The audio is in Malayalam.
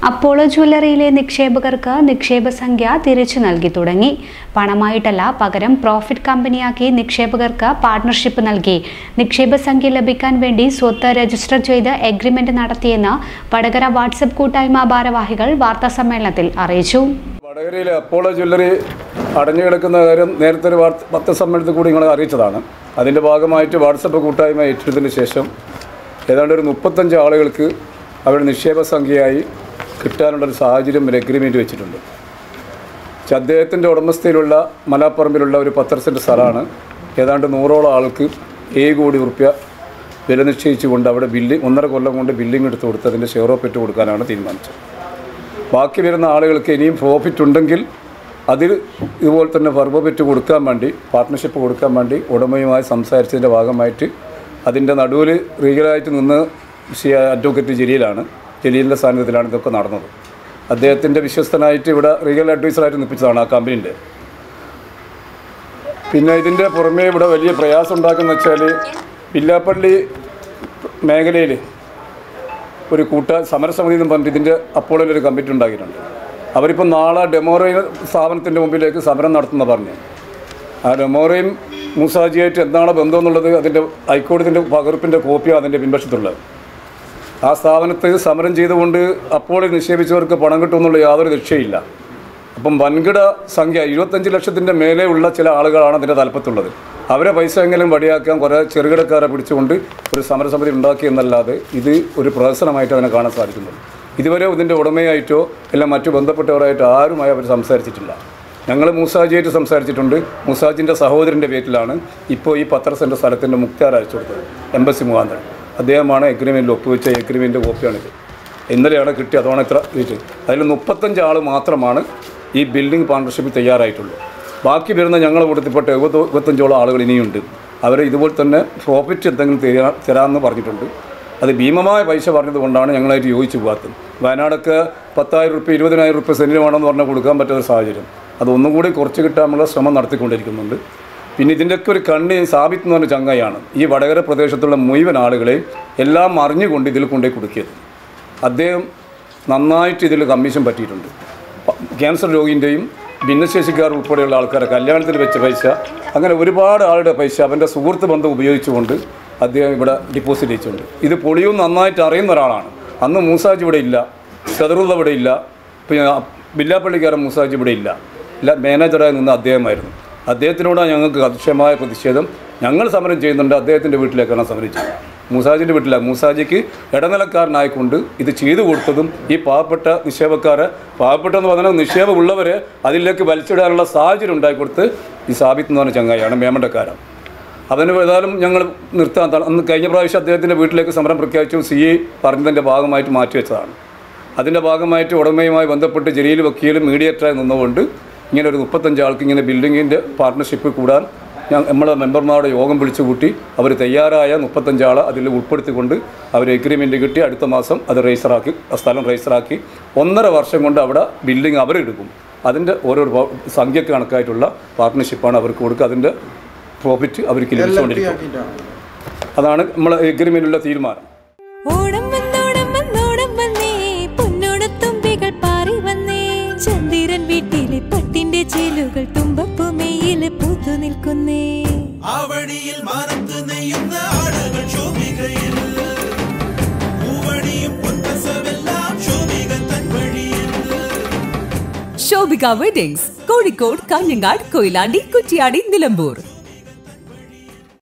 അപ്പോളോ ജ്വല്ലറിയിലെ നിക്ഷേപകർക്ക് നിക്ഷേപ സംഖ്യ തിരിച്ചു നൽകി തുടങ്ങി പണമായിട്ടല്ല പകരം പ്രോഫിറ്റ് കമ്പനിയാക്കി നിക്ഷേപകർക്ക് പാർട്ണർഷിപ്പ് നൽകി നിക്ഷേപ സംഖ്യ ലഭിക്കാൻ വേണ്ടി സ്വത്ത് രജിസ്റ്റർ ചെയ്ത് എഗ്രിമെന്റ് നടത്തിയെന്ന് വടകര വാട്സപ്പ് കൂട്ടായ്മ ഭാരവാഹികൾ വാർത്താസമ്മേളനത്തിൽ അറിയിച്ചു വടകരയിലെ അപ്പോളോ ജ്വല്ലറി അടഞ്ഞു കിടക്കുന്ന കാര്യം നേരത്തെ ഒരു വാർത്ത പത്രസമ്മേളനത്തിൽ കൂടി നിങ്ങളെ അറിയിച്ചതാണ് അതിൻ്റെ ഭാഗമായിട്ട് വാട്സപ്പ് കൂട്ടായ്മ ഏറ്റെടുത്തതിന് ശേഷം ഏതാണ്ട് ഒരു മുപ്പത്തഞ്ച് ആളുകൾക്ക് അവരുടെ നിക്ഷേപ സംഖ്യയായി കിട്ടാനുള്ളൊരു സാഹചര്യം ഒരു എഗ്രിമെൻറ്റ് വെച്ചിട്ടുണ്ട് പക്ഷെ അദ്ദേഹത്തിൻ്റെ ഉടമസ്ഥയിലുള്ള മലാപ്പറമ്പിലുള്ള ഒരു പത്തര സെൻറ്റ് സ്ഥലമാണ് ഏതാണ്ട് നൂറോളം ആൾക്ക് ഏഴ് കോടി റുപ്യ വില നിശ്ചയിച്ചുകൊണ്ട് അവിടെ ബില്ല് ഒന്നര കൊല്ലം കൊണ്ട് ബില്ലിംഗ് എടുത്ത് കൊടുത്ത് അതിൻ്റെ ഷെയർ ഓഫ് ഇട്ട് കൊടുക്കാനാണ് തീരുമാനിച്ചത് ബാക്കി വരുന്ന ആളുകൾക്ക് ഇനിയും പ്രോഫിറ്റ് ഉണ്ടെങ്കിൽ അതിൽ ഇതുപോലെ തന്നെ ഫർബോബെറ്റ് കൊടുക്കാൻ വേണ്ടി പാർട്ട്ണർഷിപ്പ് കൊടുക്കാൻ വേണ്ടി ഉടമയുമായി സംസാരിച്ചതിൻ്റെ ഭാഗമായിട്ട് അതിൻ്റെ നടുവിൽ റീഗലായിട്ട് നിന്ന് ശ്രീ അഡ്വക്കേറ്റ് ജലീലാണ് ജലീലിൻ്റെ സാന്നിധ്യത്തിലാണ് ഇതൊക്കെ നടന്നത് അദ്ദേഹത്തിൻ്റെ വിശ്വസ്തനായിട്ട് ഇവിടെ റീഗൽ അഡ്വൈസറായിട്ട് നിൽപ്പിച്ചതാണ് ആ കമ്പനീൻ്റെ പിന്നെ ഇതിൻ്റെ പുറമേ ഇവിടെ വലിയ പ്രയാസം ഉണ്ടാക്കുന്ന വെച്ചാൽ വില്ലാപ്പള്ളി മേഖലയിൽ ഒരു കൂട്ട സമരസമിതി എന്ന് പറഞ്ഞിട്ട് ഇതിൻ്റെ അപ്പോളിൽ ഒരു കമ്മിറ്റി ഉണ്ടാക്കിയിട്ടുണ്ട് അവരിപ്പോൾ നാളെ ഡെമോറയിൽ സ്ഥാപനത്തിൻ്റെ മുമ്പിലേക്ക് സമരം നടത്തുന്ന പറഞ്ഞു ആ ഡെമോറയും മൂസാജിയായിട്ട് എന്താണ് ബന്ധം എന്നുള്ളത് അതിൻ്റെ ഹൈക്കോടതിൻ്റെ പകർപ്പിൻ്റെ കോപ്പിയാണ് അതിൻ്റെ പിൻവശത്തുള്ളത് ആ സ്ഥാപനത്തിൽ സമരം ചെയ്തുകൊണ്ട് അപ്പോളിൽ നിക്ഷേപിച്ചവർക്ക് പണം കിട്ടുമെന്നുള്ള യാതൊരു രക്ഷയില്ല അപ്പം വൻകിട സംഖ്യ ഇരുപത്തഞ്ച് ലക്ഷത്തിൻ്റെ മേലെ ഉള്ള ചില ആളുകളാണ് അതിൻ്റെ തലപ്പത്തുള്ളത് അവരെ പൈസ എങ്കിലും വടിയാക്കാൻ കുറേ ചെറുകിടക്കാരെ പിടിച്ചുകൊണ്ട് ഒരു സമരസമിതി ഉണ്ടാക്കി എന്നല്ലാതെ ഇത് ഒരു പ്രഹസനമായിട്ട് അതിനെ കാണാൻ സാധിക്കുന്നുള്ളൂ ഇതുവരെ ഇതിൻ്റെ ഉടമയായിട്ടോ എല്ലാം മറ്റു ബന്ധപ്പെട്ടവരായിട്ടോ ആരുമായി അവർ സംസാരിച്ചിട്ടില്ല ഞങ്ങൾ മൂസാജിയായിട്ട് സംസാരിച്ചിട്ടുണ്ട് മൂസാജിൻ്റെ സഹോദരൻ്റെ പേരിലാണ് ഇപ്പോൾ ഈ പത്ര സെൻറ്റ് സ്ഥലത്തിൻ്റെ മുക്താർ അയച്ചു കൊടുത്തത് എംബസി മുഖാന്തരം അദ്ദേഹമാണ് എഗ്രിമെൻറ്റിൽ ഒപ്പുവെച്ച എഗ്രിമെൻറ്റ് കോപ്പിയാണിത് ഇന്നലെയാണ് കിട്ടിയത് അതാണ് ഇത്ര റേറ്റ് അതിൽ മുപ്പത്തഞ്ച് ആൾ മാത്രമാണ് ഈ ബിൽഡിംഗ് പാർട്ണർഷിപ്പിൽ തയ്യാറായിട്ടുള്ളൂ ബാക്കി വരുന്ന ഞങ്ങൾ കൊടുത്തിൽപ്പെട്ട എഴുപത് എഴുപത്തഞ്ചോളം ആളുകൾ ഇനിയുണ്ട് അവർ ഇതുപോലെ തന്നെ പ്രോഫിറ്റ് എന്തെങ്കിലും തരാ തരാമെന്ന് പറഞ്ഞിട്ടുണ്ട് അത് ഭീമമായ പൈസ പറഞ്ഞത് കൊണ്ടാണ് ഞങ്ങളായിട്ട് യോജിച്ച് പോകാത്തത് വയനാടൊക്കെ പത്തായിരം റുപ്യ ഇരുപതിനായിരം റുപ്യ സെൻറ്റിന് വേണമെന്ന് പറഞ്ഞാൽ കൊടുക്കാൻ പറ്റാത്ത സാഹചര്യം അത് ഒന്നും കൂടി കുറച്ച് കിട്ടാനുള്ള ശ്രമം നടത്തിക്കൊണ്ടിരിക്കുന്നുണ്ട് പിന്നെ ഇതിൻ്റെയൊക്കെ ഒരു കണ്ണി സാബിത്ത് എന്ന് പറഞ്ഞ ചങ്ങായാണ് ഈ വടകര പ്രദേശത്തുള്ള മുഴുവൻ ആളുകളെയും എല്ലാം അറിഞ്ഞുകൊണ്ട് ഇതിൽ കൊണ്ടുപോയി കൊടുക്കിയത് അദ്ദേഹം നന്നായിട്ട് ഇതിൽ കമ്മീഷൻ പറ്റിയിട്ടുണ്ട് പ- ക്യാൻസർ രോഗിൻ്റെയും ഭിന്നശേഷിക്കാർ ഉൾപ്പെടെയുള്ള ആൾക്കാരെ കല്യാണത്തിൽ വെച്ച പൈസ അങ്ങനെ ഒരുപാട് ആളുടെ പൈസ അവൻ്റെ സുഹൃത്ത് ബന്ധം ഉപയോഗിച്ചുകൊണ്ട് അദ്ദേഹം ഇവിടെ ഡിപ്പോസിറ്റ് ചെയ്തിട്ടുണ്ട് ഇത് പൊളിയും നന്നായിട്ട് അറിയുന്ന ഒരാളാണ് അന്ന് മൂസാജ് ഇവിടെ ഇല്ല സദറുള്ള ഇവിടെ ഇല്ല പിന്നെ ബില്ലാപ്പള്ളിക്കാരൻ മൂസാജ് ഇവിടെ ഇല്ല ഇല്ല മാനേജറായി നിന്ന അദ്ദേഹമായിരുന്നു അദ്ദേഹത്തിനോടാണ് ഞങ്ങൾക്ക് അതിശയമായ പ്രതിഷേധം ഞങ്ങൾ സമരം ചെയ്യുന്നുണ്ട് അദ്ദേഹത്തിൻ്റെ വീട്ടിലേക്കാണ് സമരം ചെയ്യുന്നത് മൂസാജിൻ്റെ വീട്ടിലാണ് മൂസാജിക്ക് ഇടനിലക്കാരനായിക്കൊണ്ട് ഇത് ചെയ്തു കൊടുത്തതും ഈ പാവപ്പെട്ട നിക്ഷേപക്കാരെ പാവപ്പെട്ടെന്ന് പറഞ്ഞാൽ നിക്ഷേപമുള്ളവരെ അതിലേക്ക് വലിച്ചിടാനുള്ള സാഹചര്യം ഉണ്ടായിക്കൊടുത്ത് ഈ സാബിത്ത് എന്ന് പറഞ്ഞ ചങ്ങായിയാണ് മേമണ്ടക്കാരൻ അതിന് ഏതായാലും ഞങ്ങൾ നിർത്താൻ ത- അന്ന് കഴിഞ്ഞ പ്രാവശ്യം അദ്ദേഹത്തിൻ്റെ വീട്ടിലേക്ക് സമരം പ്രഖ്യാപിച്ചു സി ഐ പറഞ്ഞതിൻ്റെ ഭാഗമായിട്ട് മാറ്റിവെച്ചതാണ് അതിൻ്റെ ഭാഗമായിട്ട് ഉടമയുമായി ബന്ധപ്പെട്ട് ജലീൽ വക്കീലും മീഡിയേറ്ററായി നിന്നുകൊണ്ട് ഇങ്ങനെ ഒരു മുപ്പത്തഞ്ച് ആൾക്ക് ഇങ്ങനെ ബിൽഡിങ്ങിൻ്റെ പാർട്ട്ണർഷിപ്പ് കൂടാൻ ഞാൻ നമ്മളെ മെമ്പർമാരുടെ യോഗം വിളിച്ചു കൂട്ടി അവർ തയ്യാറായ മുപ്പത്തഞ്ചാളെ അതിൽ ഉൾപ്പെടുത്തിക്കൊണ്ട് അവർ എഗ്രിമെൻറ്റ് കിട്ടി അടുത്ത മാസം അത് രജിസ്റ്ററാക്കി ആ സ്ഥലം രജിസ്റ്ററാക്കി ഒന്നര വർഷം കൊണ്ട് അവിടെ ബിൽഡിംഗ് അവരെടുക്കും അതിൻ്റെ ഓരോ പ- സംഖ്യക്ക് കണക്കായിട്ടുള്ള പാർട്ട്ണർഷിപ്പാണ് അവർക്ക് കൊടുക്കുക അതിൻ്റെ പ്രോഫിറ്റ് അവർക്ക് ലഭിച്ചുകൊണ്ടിരിക്കും അതാണ് നമ്മളെ എഗ്രിമെൻറ്റിലുള്ള തീരുമാനം ഓണം വന്നോണം വന്നോണം വന്നേ പൊന്നോണത്തുമ്പികൾ പാറി വന്നേ ചന്ദ്രൻ വീട്ടിലെ പട്ടിന്റെ ചേലുകൾ തുമ്പപ്പുമേയില് പൂത്തു നിൽക്കുന്നേ ആവണിയിൽ മാനത്ത് നെയ്യുന്ന ആടകൾ ശോഭികയിൽ പൂവണിയും പൊൻകസവെല്ലാം ശോഭിക തൻ വഴിയിൽ ശോഭിക വെഡിങ്സ് കോഴിക്കോട് കാഞ്ഞങ്ങാട് കൊയിലാണ്ടി കുറ്റിയാടി നിലമ്പൂർ